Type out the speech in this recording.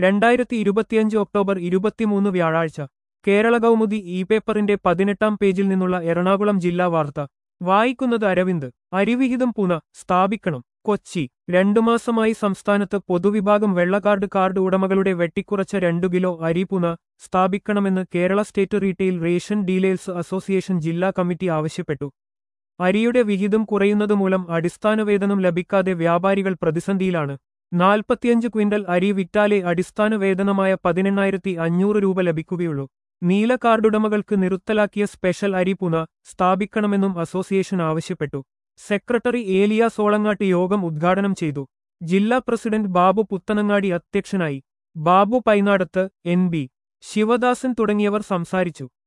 രണ്ടായിരത്തി ഇരുപത്തിയഞ്ച് ഒക്ടോബർ ഇരുപത്തിമൂന്ന് വ്യാഴാഴ്ച കേരള കൗമുദി ഇ പേപ്പറിന്റെ പതിനെട്ടാം പേജിൽ നിന്നുള്ള എറണാകുളം ജില്ലാ വാർത്ത വായിക്കുന്നത് അരവിന്ദ് അരിവിഹിതം പുന സ്ഥാപിക്കണം കൊച്ചി രണ്ടു മാസമായി സംസ്ഥാനത്ത് പൊതുവിഭാഗം വെള്ളക്കാർഡ് കാർഡ് ഉടമകളുടെ വെട്ടിക്കുറച്ച രണ്ടു കിലോ അരി പുന സ്ഥാപിക്കണമെന്ന് Kerala state retail ration dealers association ജില്ലാ കമ്മിറ്റി ആവശ്യപ്പെട്ടു അരിയുടെ വിഹിതം കുറയുന്നതുമൂലം അടിസ്ഥാന വേതനം ലഭിക്കാതെ വ്യാപാരികൾ പ്രതിസന്ധിയിലാണ് നാൽപ്പത്തിയഞ്ച് ക്വിന്റൽ അരി വിറ്റാലേ അടിസ്ഥാന വേതനമായ പതിനെണ്ണായിരത്തി അഞ്ഞൂറ് രൂപ ലഭിക്കുകയുള്ളൂ നീല കാർഡുടമകൾക്ക് നിർത്തലാക്കിയ സ്പെഷ്യൽ അരി പുന സ്ഥാപിക്കണമെന്നും അസോസിയേഷൻ ആവശ്യപ്പെട്ടു സെക്രട്ടറി ഏലിയ സോളങ്ങാട്ട് യോഗം ഉദ്ഘാടനം ചെയ്തു ജില്ലാ പ്രസിഡന്റ് ബാബു പുത്തനങ്ങാടി അധ്യക്ഷനായി ബാബു പൈനാടത്ത് എൻ ബി ശിവദാസൻ തുടങ്ങിയവർ സംസാരിച്ചു